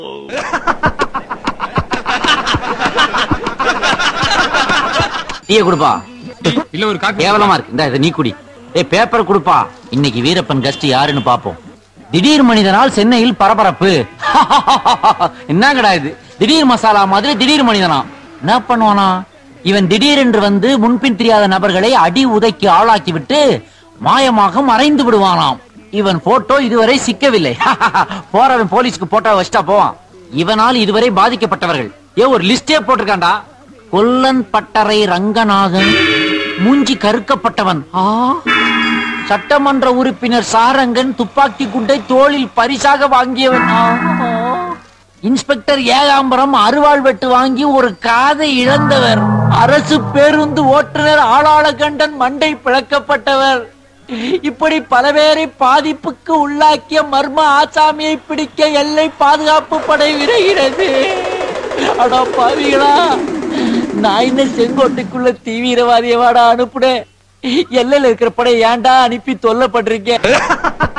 டீய கொடுப்பா இல்ல ஒரு காப்பி கேவலமா இருக்கு இந்த இதை நீ குடி ஏய் பேப்பர் கொடுப்பா இன்னைக்கு வீரப்பன் கஸ்ட் யாருன்னு பாப்போம் திடீர் மனிதனால் சென்னையில் பரபரப்பு என்னங்கடா இது திடீர் மசாலா மாதிரி திடீர் மனிதனா என்ன பண்ணுவானா இவன் திடீரென்று வந்து முன்பின் தெரியாத நபர்களை அடி உதைக்கு ஆளாக்கி விட்டு மாயமாக மறைந்து விடுவானாம் இவன் போட்டோ இதுவரை சிக்கவில்லை போறவன் போலீஸ்க்கு போட்டோ வச்சுட்டா போவான் இவனால் இதுவரை பாதிக்கப்பட்டவர்கள் ஏ ஒரு லிஸ்டே போட்டிருக்கான்டா கொல்லன் பட்டறை ரங்கநாதன் மூஞ்சி கருக்கப்பட்டவன் ஆ சட்டமன்ற உறுப்பினர் சாரங்கன் துப்பாக்கி குண்டை தோளில் பரிசாக வாங்கியவன் ஆ. இன்ஸ்பெக்டர் ஏகாம்பரம் அருவாள் வெட்டு வாங்கி ஒரு காதை இழந்தவர் அரசு பேருந்து ஓட்டுநர் ஆளாள கண்டன் மண்டை பிளக்கப்பட்டவர் இப்படி பல பேரை பாதிப்புக்கு உள்ளாக்கிய மர்ம ஆசாமியை பிடிக்க எல்லை பாதுகாப்பு படை விரைகிறது அடா பாவிகளா நான் என்ன செங்கோட்டைக்குள்ள தீவிரவாதியவாடா அனுப்புனேன் எல்லையில இருக்கிற படை ஏன்டா அனுப்பி தொல்லப்பட்டிருக்கேன்